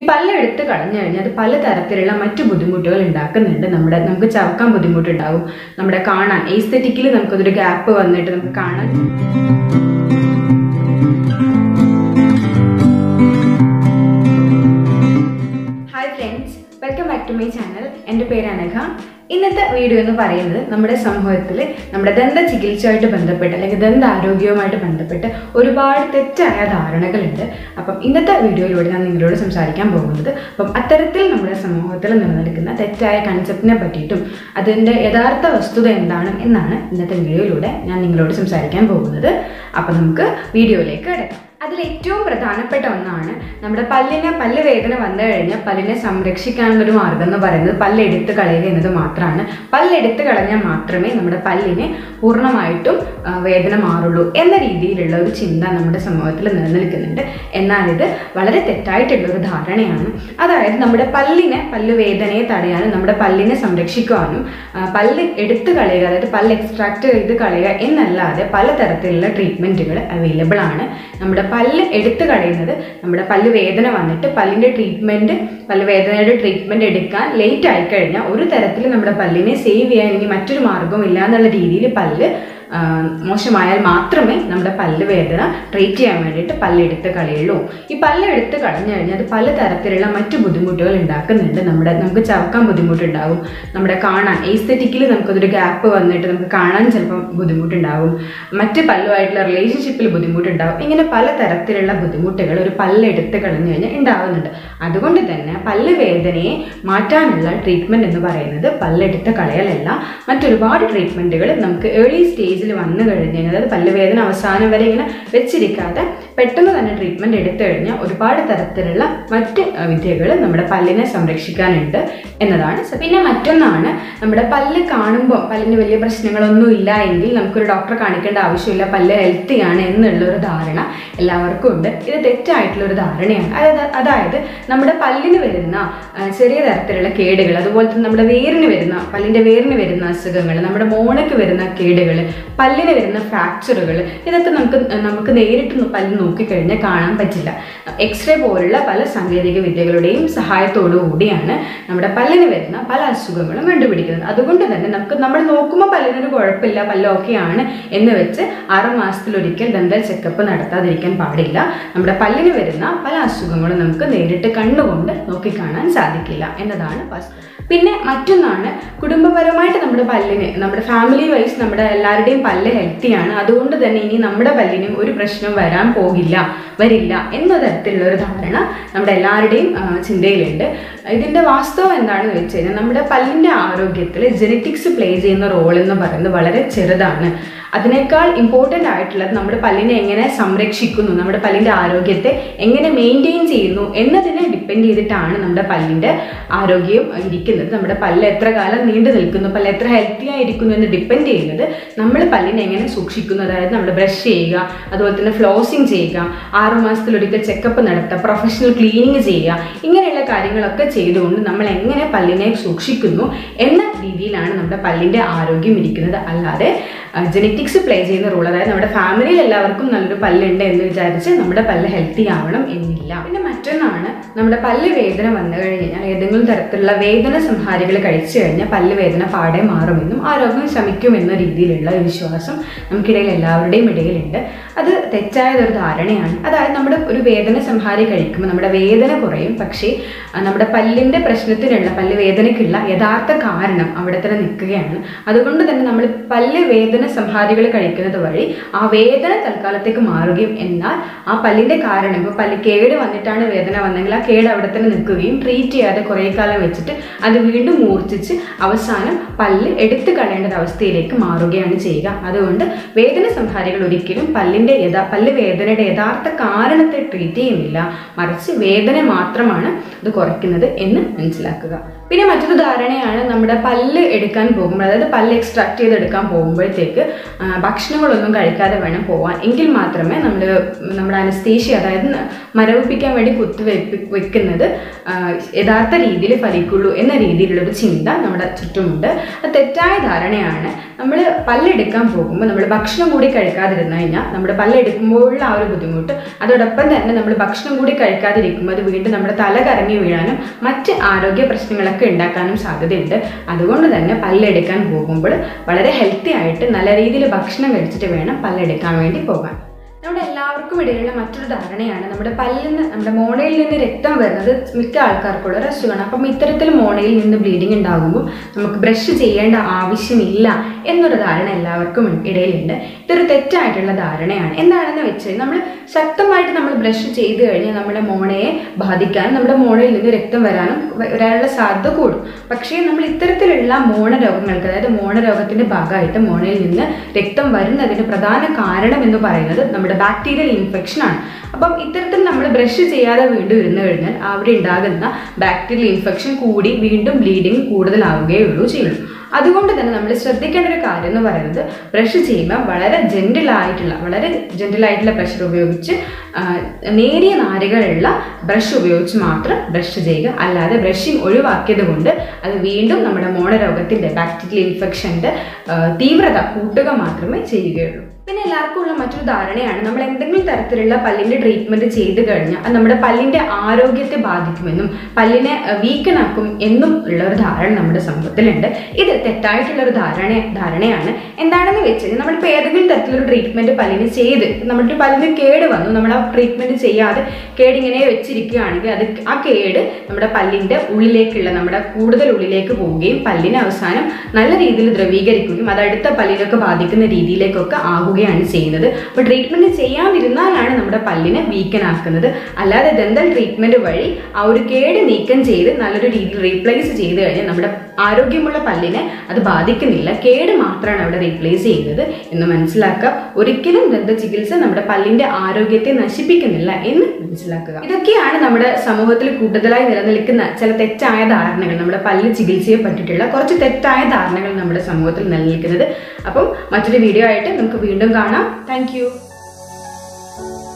പല്ല് എടുത്ത് കളഞ്ഞു കഴിഞ്ഞാൽ അത് പല തരത്തിലുള്ള മറ്റു ബുദ്ധിമുട്ടുകൾ ഉണ്ടാക്കുന്നുണ്ട് നമ്മുടെ നമുക്ക് ചവക്കാൻ ബുദ്ധിമുട്ടുണ്ടാകും നമ്മുടെ കാണാൻ എസ്തെറ്റിക്കലി നമുക്കതൊരു ഗ്യാപ്പ് വന്നിട്ട് നമുക്ക് കാണാൻ hi friends welcome back to my channel എൻ്റെ പേര് അനഘ ഇന്നത്തെ വീഡിയോ എന്ന് പറയുന്നത് നമ്മുടെ സമൂഹത്തിൽ നമ്മുടെ ദന്ത ചികിത്സയുമായിട്ട് ബന്ധപ്പെട്ട് അല്ലെങ്കിൽ ദന്ത ആരോഗ്യവുമായിട്ട് ബന്ധപ്പെട്ട് ഒരുപാട് തെറ്റായ ധാരണകളുണ്ട് അപ്പം ഇന്നത്തെ വീഡിയോയിലൂടെ ഞാൻ നിങ്ങളോട് സംസാരിക്കാൻ പോകുന്നത് അപ്പം അത്തരത്തിൽ നമ്മുടെ സമൂഹത്തിൽ നിലനിൽക്കുന്ന തെറ്റായ കൺസെപ്റ്റിനെ പറ്റിയിട്ടും അതിൻ്റെ യഥാർത്ഥ വസ്തുത എന്താണ് എന്നാണ് ഇന്നത്തെ വീഡിയോയിലൂടെ ഞാൻ നിങ്ങളോട് സംസാരിക്കാൻ പോകുന്നത് അപ്പം നമുക്ക് വീഡിയോയിലേക്ക് കിടക്കാം അതിൽ ഏറ്റവും പ്രധാനപ്പെട്ട ഒന്നാണ് നമ്മുടെ പല്ലിന് പല്ല് വേദന വന്നു കഴിഞ്ഞാൽ പല്ലിനെ സംരക്ഷിക്കാനുള്ള ഒരു മാർഗം എന്ന് പറയുന്നത് പല്ല് എടുത്ത് കളയുക എന്നത് മാത്രമാണ് പല്ല് എടുത്ത് കളഞ്ഞാൽ മാത്രമേ നമ്മുടെ പല്ലിന് പൂർണ്ണമായിട്ടും ആ, വേദന മാറുള്ളൂ എന്ന രീതിയിലുള്ള ഒരു ചിന്ത നമ്മുടെ സമൂഹത്തിൽ നിലനിൽക്കുന്നുണ്ട് എന്നാൽ ഇത് വളരെ തെറ്റായിട്ടുള്ള ഒരു ധാരണയാണ് അതായത് നമ്മുടെ പല്ലിനെ പല്ല് വേദനയെ തടയാനും നമ്മുടെ പല്ലിനെ സംരക്ഷിക്കുവാനും ആ, പല്ല് എടുത്ത് കളയുക അതായത് പല്ല് എക്സ്ട്രാക്ട് ചെയ്ത് കളയുക എന്നല്ലാതെ പലതരത്തിലുള്ള ട്രീറ്റ്മെൻറ്റുകൾ അവൈലബിൾ ആണ് നമ്മുടെ പല്ല് എടുത്ത് കളയുന്നത് നമ്മുടെ പല്ല് വേദന വന്നിട്ട് പല്ലിൻ്റെ ട്രീറ്റ്മെൻറ്റ് പല്ല് വേദനയുടെ ട്രീറ്റ്മെൻറ്റ് എടുക്കാൻ ലേറ്റ് ആയി കഴിഞ്ഞാൽ ഒരു തരത്തിൽ നമ്മുടെ പല്ലിനെ സേവ് ചെയ്യാൻ ഇനി മറ്റൊരു മാർഗ്ഗവും ഇല്ല എന്നുള്ള രീതിയിൽ പല്ല് ആ, മോശമായാൽ മാത്രമേ നമ്മുടെ പല്ല് വേദന ട്രീറ്റ് ചെയ്യാൻ വേണ്ടിയിട്ട് പല്ലെടുത്ത് കളയുള്ളൂ ഈ പല്ലെടുത്ത് കളഞ്ഞു കഴിഞ്ഞാൽ അത് പല തരത്തിലുള്ള മറ്റു ബുദ്ധിമുട്ടുകൾ ഉണ്ടാക്കുന്നുണ്ട് നമ്മുടെ നമുക്ക് ചവക്കാൻ ബുദ്ധിമുട്ടുണ്ടാകും നമ്മുടെ കാണാൻ എസ്തെറ്റിക്കലി നമുക്കതൊരു ഗ്യാപ്പ് വന്നിട്ട് നമുക്ക് കാണാൻ ചിലപ്പോൾ ബുദ്ധിമുട്ടുണ്ടാകും മറ്റ് പല്ലുമായിട്ടുള്ള റിലേഷൻഷിപ്പിൽ ബുദ്ധിമുട്ടുണ്ടാകും ഇങ്ങനെ പല തരത്തിലുള്ള ബുദ്ധിമുട്ടുകൾ ഒരു പല്ലെടുത്ത് കളഞ്ഞു കഴിഞ്ഞാൽ ഉണ്ടാകുന്നുണ്ട് അതുകൊണ്ട് തന്നെ പല്ല് വേദനയെ മാറ്റാനുള്ള ട്രീറ്റ്മെൻറ്റ് എന്ന് പറയുന്നത് പല്ലെടുത്ത് കളയലല്ല മറ്റൊരുപാട് ട്രീറ്റ്മെൻറ്റുകൾ നമുക്ക് ഏർലി സ്റ്റേജിൽ വന്നു കഴിഞ്ഞ് കഴിഞ്ഞാൽ അതായത് പല്ലുവേദന അവസാനം വരെ ഇങ്ങനെ വെച്ചിരിക്കാതെ പെട്ടെന്ന് തന്നെ ട്രീറ്റ്മെൻറ്റ് എടുത്തു കഴിഞ്ഞാൽ ഒരുപാട് തരത്തിലുള്ള മറ്റ് വിദ്യകൾ നമ്മുടെ പല്ലിനെ സംരക്ഷിക്കാനുണ്ട് എന്നതാണ് സ- പിന്നെ മറ്റൊന്നാണ് നമ്മുടെ പല്ല് കാണുമ്പോൾ പല്ലിന് വലിയ പ്രശ്നങ്ങളൊന്നും ഇല്ല എങ്കിൽ നമുക്കൊരു ഡോക്ടറെ കാണിക്കേണ്ട ആവശ്യമില്ല പല്ല് ഹെൽത്തിയാണ് എന്നുള്ള ഒരു ധാരണ എല്ലാവർക്കും ഉണ്ട് ഇത് തെറ്റായിട്ടുള്ള ഒരു ധാരണയാണ് അതായത് അതായത് നമ്മുടെ പല്ലിന് വരുന്ന ആ, ചെറിയ തരത്തിലുള്ള കേടുകൾ അതുപോലെ തന്നെ നമ്മുടെ വേരിന് വരുന്ന പല്ലിൻ്റെ വേരിന് വരുന്ന അസുഖങ്ങൾ നമ്മുടെ മോണയ്ക്ക് വരുന്ന കേടുകൾ പല്ലിന് വരുന്ന ഫ്രാക്ചറുകൾ ഇതൊക്കെ നമുക്ക് നമുക്ക് നേരിട്ട് ന- പല്ല് നോക്കിക്കഴിഞ്ഞാൽ കാണാൻ പറ്റില്ല എക്സ്റേ പോലുള്ള പല സാങ്കേതിക വിദ്യകളുടെയും സഹായത്തോടു കൂടിയാണ് നമ്മുടെ പല്ലിന് വരുന്ന പല അസുഖങ്ങളും കണ്ടുപിടിക്കുന്നത് അതുകൊണ്ട് തന്നെ നമുക്ക് നമ്മൾ നോക്കുമ്പോൾ പല്ലിനൊരു കുഴപ്പമില്ല പല്ല് ഓക്കെയാണ് എന്ന് വെച്ച് ആറ് മാസത്തിലൊരിക്കൽ ദന്തൽ ചെക്കപ്പ് നടത്താതിരിക്കാൻ പാടില്ല നമ്മുടെ പല്ലിന് വരുന്ന പല അസുഖങ്ങളും നമുക്ക് നേരിട്ട് കണ്ണുകൊണ്ട് നോക്കിക്കാണാൻ സാധിക്കില്ല എന്നതാണ് വസ്തുത പിന്നെ മറ്റൊന്നാണ് കുടുംബപരമായിട്ട് നമ്മുടെ പല്ലിന് നമ്മുടെ ഫാമിലി വൈസ് നമ്മുടെ എല്ലാവരുടെയും പല്ല് ഹെൽത്തിയാണ് അതുകൊണ്ട് തന്നെ ഇനി നമ്മുടെ പല്ലിനും ഒരു പ്രശ്നം വരാൻ പോകില്ല വരില്ല എന്ന തരത്തിലുള്ള ഒരു ധാരണ നമ്മുടെ എല്ലാവരുടെയും ആ, ചിന്തയിലുണ്ട് ഇതിൻ്റെ വാസ്തവം എന്താണെന്ന് വെച്ച് കഴിഞ്ഞാൽ നമ്മുടെ പല്ലിൻ്റെ ആരോഗ്യത്തിൽ ജെനറ്റിക്സ് പ്ലേ ചെയ്യുന്ന റോൾ എന്ന് പറയുന്നത് വളരെ ചെറുതാണ് അതിനേക്കാൾ ഇമ്പോർട്ടൻ്റ് ആയിട്ടുള്ളത് നമ്മുടെ പല്ലിനെ എങ്ങനെ സംരക്ഷിക്കുന്നു നമ്മുടെ പല്ലിൻ്റെ ആരോഗ്യത്തെ എങ്ങനെ മെയിൻറ്റെയിൻ ചെയ്യുന്നു എന്നതിനെ ഡിപ്പെൻഡ് ചെയ്തിട്ടാണ് നമ്മുടെ പല്ലിൻ്റെ ആരോഗ്യം ഇരിക്കുന്നത് നമ്മുടെ പല്ല് എത്ര കാലം നീണ്ടു നിൽക്കുന്നു പല്ല് എത്ര ഹെൽത്തി ആയിരിക്കുന്നു എന്ന് ഡിപ്പെൻഡ് ചെയ്യുന്നത് നമ്മൾ പല്ലിനെ എങ്ങനെ സൂക്ഷിക്കുന്നു അതായത് നമ്മൾ ബ്രഷ് ചെയ്യുക അതുപോലെ തന്നെ ഫ്ലോസിങ് ചെയ്യുക ആറു മാസത്തിലൊരിക്കൽ ചെക്കപ്പ് നടത്തുക പ്രൊഫഷണൽ ക്ലീനിങ് ചെയ്യുക ഇങ്ങനെയുള്ള കാര്യങ്ങളൊക്കെ ചെയ്തുകൊണ്ട് നമ്മൾ എങ്ങനെ പല്ലിനെ സൂക്ഷിക്കുന്നു എന്ന രീതിയിലാണ് നമ്മുടെ പല്ലിൻ്റെ ആരോഗ്യം ഇരിക്കുന്നത് അല്ലാതെ ജെനറ്റിക്സ് പ്ലേ ചെയ്യുന്ന റോൾ അതായത് നമ്മുടെ ഫാമിലിയിൽ എല്ലാവർക്കും നല്ലൊരു പല്ലുണ്ട് എന്ന് വിചാരിച്ച് നമ്മുടെ പല്ല് ഹെൽത്തി ആവണം എന്നില്ല പിന്നെ മറ്റൊന്നാണ് നമ്മുടെ പല്ല് വേദന വന്നു കഴിഞ്ഞാൽ ഏതെങ്കിലും തരത്തിലുള്ള വേദന സംഹാരികൾ കഴിച്ചു കഴിഞ്ഞാൽ പല്ല് വേദന പാടെ മാറുമെന്നും ആരോഗ്യം ശമിക്കുമെന്ന രീതിയിലുള്ള ഒരു വിശ്വാസം നമുക്കിടയിൽ എല്ലാവരുടെയും ഇടയിലുണ്ട് അത് തെറ്റായതൊരു ധാരണയാണ് അതായത് നമ്മുടെ ഒരു വേദന സംഹാരി കഴിക്കുമ്പോൾ നമ്മുടെ വേദന കുറയും പക്ഷേ ആ, നമ്മുടെ പല്ലിൻ്റെ പ്രശ്നത്തിനുള്ള പല്ല് വേദനയ്ക്കുള്ള യഥാർത്ഥ കാരണം അവിടെ തന്നെ നിൽക്കുകയാണ് അതുകൊണ്ട് തന്നെ നമ്മൾ പല്ല് വേദന സംഹാരികൾ കഴിക്കുന്നത് വഴി ആ വേദന തൽക്കാലത്തേക്ക് മാറുകയും എന്നാൽ ആ പല്ലിൻ്റെ കാരണം ഇപ്പോൾ പല്ല് കേട് വന്നിട്ടാണ് വേദന വന്നെങ്കിൽ ആ കേട് അവിടെ തന്നെ നിൽക്കുകയും ട്രീറ്റ് ചെയ്യാതെ കുറേ കാലം വെച്ചിട്ട് അത് വീണ്ടും മൂർച്ഛിച്ച് അവസാനം പല്ല് എടുത്തു കളയേണ്ട അവസ്ഥയിലേക്ക് മാറുകയാണ് ചെയ്യുക അതുകൊണ്ട് വേദന സംഹാരികൾ ഒരിക്കലും പല്ലിൻ്റെ യഥാ പല്ല് വേദനയുടെ യഥാർത്ഥ കാരണത്തെ ട്രീറ്റ് ചെയ്യുന്നില്ല മറിച്ച് വേദന മാത്രമാണ് ഇത് കുറയ്ക്കുന്നത് എന്ന് മനസ്സിലാക്കുക പിന്നെ മറ്റൊരു ധാരണയാണ് നമ്മുടെ പല്ല് എടുക്കാൻ പോകുമ്പോൾ അതായത് പല്ല് എക്സ്ട്രാക്ട് ചെയ്തെടുക്കാൻ പോകുമ്പോഴത്തേക്ക് ആ, ഭക്ഷണങ്ങളൊന്നും കഴിക്കാതെ വേണം പോവാൻ എങ്കിൽ മാത്രമേ നമ്മൾ നമ്മുടെ അനസ്തേഷ്യ അതായത് മരവിപ്പിക്കാൻ വേണ്ടി കുത്തിവെപ്പ് വെക്കുന്നത് ആ, യഥാർത്ഥ രീതിയിൽ ഫലിക്കുള്ളൂ എന്ന രീതിയിലുള്ളൊരു ചിന്ത നമ്മുടെ ചുറ്റുമുണ്ട് അത് തെറ്റായ ധാരണയാണ് നമ്മൾ പല്ലെടുക്കാൻ പോകുമ്പോൾ നമ്മൾ ഭക്ഷണം കൂടി കഴിക്കാതിരുന്നു കഴിഞ്ഞാൽ നമ്മുടെ പല്ലെടുക്കുമ്പോഴുള്ള ആ ഒരു ബുദ്ധിമുട്ട് അതോടൊപ്പം തന്നെ നമ്മൾ ഭക്ഷണം കൂടി കഴിക്കാതിരിക്കുമ്പോൾ അത് വീണ്ടും നമ്മുടെ തല കറങ്ങി വീഴാനും മറ്റ് ആരോഗ്യ പ്രശ്നങ്ങളൊക്കെ ഉണ്ടാക്കാനും സാധ്യതയുണ്ട് അതുകൊണ്ട് തന്നെ പല്ലെടുക്കാൻ പോകുമ്പോൾ വളരെ ഹെൽത്തി ആയിട്ട് നല്ല രീതിയിൽ ഭക്ഷണം കഴിച്ചിട്ട് വേണം പല്ലെടുക്കാൻ വേണ്ടി പോകാൻ നമ്മുടെ എല്ലാവർക്കും ഇടയിലുള്ള മറ്റൊരു ധാരണയാണ് നമ്മുടെ പല്ലിൽ നിന്ന് നമ്മുടെ മോണയിൽ നിന്ന് രക്തം വരുന്നത് മിക്ക ആൾക്കാർക്കുള്ള ഒരു അസുഖമാണ് അപ്പം ഇത്തരത്തിൽ മോണയിൽ നിന്ന് ബ്ലീഡിങ് ഉണ്ടാകുമ്പോൾ നമുക്ക് ബ്രഷ് ചെയ്യേണ്ട ആവശ്യമില്ല എന്നൊരു ധാരണ എല്ലാവർക്കും ഇടയിലുണ്ട് ഇതൊരു തെറ്റായിട്ടുള്ള ധാരണയാണ് എന്താണെന്ന് വെച്ചാൽ നമ്മൾ ശക്തമായിട്ട് നമ്മൾ ബ്രഷ് ചെയ്ത് കഴിഞ്ഞാൽ നമ്മുടെ മോണയെ ബാധിക്കാനും നമ്മുടെ മോണയിൽ നിന്ന് രക്തം വരാനും വ- വരാനുള്ള സാധ്യത കൂടും പക്ഷേ നമ്മൾ ഇത്തരത്തിലുള്ള മോണരോഗങ്ങൾക്ക് അതായത് മോണരോഗത്തിന്റെ ഭാഗമായിട്ട് മോണയിൽ നിന്ന് രക്തം വരുന്നതിന് പ്രധാന കാരണം എന്ന് പറയുന്നത് നമ്മുടെ ബാക്ടീരിയൽ ഇൻഫെക്ഷൻ ആണ് അപ്പം ഇത്തരത്തിൽ നമ്മൾ ബ്രഷ് ചെയ്യാതെ വീണ്ടും ഇരുന്ന് കഴിഞ്ഞാൽ അവിടെ ഉണ്ടാകുന്ന ബാക്ടീരിയൽ ഇൻഫെക്ഷൻ കൂടി വീണ്ടും ബ്ലീഡിങ് കൂടുതലാവുകയുള്ളൂ ചെയ്യുള്ളൂ അതുകൊണ്ട് തന്നെ നമ്മൾ ശ്രദ്ധിക്കേണ്ട ഒരു കാര്യം എന്ന് പറയുന്നത് ബ്രഷ് ചെയ്യുമ്പോൾ വളരെ ജെൻറ്റിലായിട്ടുള്ള വളരെ ജെൻറ്റിലായിട്ടുള്ള ബ്രഷർ ഉപയോഗിച്ച് ആ, നേരിയ നാരുകളുള്ള ബ്രഷ് ഉപയോഗിച്ച് മാത്രം ബ്രഷ് ചെയ്യുക അല്ലാതെ ബ്രഷിങ് ഒഴിവാക്കിയത് കൊണ്ട് അത് വീണ്ടും നമ്മുടെ മോണരോഗത്തിൻ്റെ ബാക്ടീരിയൽ ഇൻഫെക്ഷൻ്റെ തീവ്രത കൂട്ടുക മാത്രമേ ചെയ്യുകയുള്ളൂ പിന്നെ എല്ലാവർക്കും ഉള്ള മറ്റൊരു ധാരണയാണ് നമ്മൾ എന്തെങ്കിലും തരത്തിലുള്ള പല്ലിന്റെ ട്രീറ്റ്മെന്റ് ചെയ്ത് കഴിഞ്ഞാൽ അത് നമ്മുടെ പല്ലിന്റെ ആരോഗ്യത്തെ ബാധിക്കുമെന്നും പല്ലിനെ വീക്കനാക്കും എന്നും ഉള്ള ഒരു ധാരണ നമ്മുടെ സമൂഹത്തിലുണ്ട് ഇത് തെറ്റായിട്ടുള്ള ഒരു ധാരണ ധാരണയാണ് എന്താണെന്ന് വെച്ച് കഴിഞ്ഞാൽ നമ്മളിപ്പോൾ ഏതെങ്കിലും തരത്തിലൊരു ട്രീറ്റ്മെന്റ് പല്ലിന് ചെയ്ത് നമ്മുടെ പല്ലിന് കേട് വന്നു നമ്മൾ ആ ട്രീറ്റ്മെന്റ് ചെയ്യാതെ കേടിങ്ങനെ വെച്ചിരിക്കുകയാണെങ്കിൽ അത് ആ കേട് നമ്മുടെ പല്ലിന്റെ ഉള്ളിലേക്കുള്ള നമ്മുടെ കൂടുതൽ ഉള്ളിലേക്ക് പോവുകയും പല്ലിനെ അവസാനം നല്ല രീതിയിൽ ദ്രവീകരിക്കുകയും അത് അടുത്ത പല്ലിനൊക്കെ ബാധിക്കുന്ന രീതിയിലേക്കൊക്കെ ആകുകയാണ് ചെയ്യുന്നത് അപ്പോൾ ട്രീറ്റ്മെന്റ് ചെയ്യാതിരുന്നാലാണ് നമ്മുടെ പല്ലിനെ വീക്കനാക്കുന്നത് അല്ലാതെ ദന്തൽ ട്രീറ്റ്മെന്റ് വഴി ആ ഒരു കേട് നീക്കം ചെയ്ത് നല്ലൊരു രീതിയിൽ റീപ്ലേസ് ചെയ്ത് കഴിഞ്ഞാൽ നമ്മുടെ ആരോഗ്യമുള്ള പല്ലിനെ അത് ബാധിക്കുന്നില്ല കേട് മാത്രമാണ് അവിടെ റീപ്ലേസ് ചെയ്യുന്നത് എന്ന് മനസ്സിലാക്കുക ഒരിക്കലും ദന്ത ചികിത്സ നമ്മുടെ പല്ലിന്റെ ആരോഗ്യത്തെ നശിപ്പിക്കുന്നില്ല എന്ന് മനസ്സിലാക്കുക ഇതൊക്കെയാണ് നമ്മുടെ സമൂഹത്തിൽ കൂടുതലായി നിലനിൽക്കുന്ന ചില തെറ്റായ ധാരണകൾ നമ്മുടെ പല്ല് ചികിത്സയെ പറ്റിയിട്ടുള്ള കുറച്ച് തെറ്റായ ധാരണകൾ നമ്മുടെ സമൂഹത്തിൽ നിലനിൽക്കുന്നത് അപ്പം മറ്റൊരു വീഡിയോ ആയിട്ട് നമുക്ക് വീണ്ടും കാണാം താങ്ക്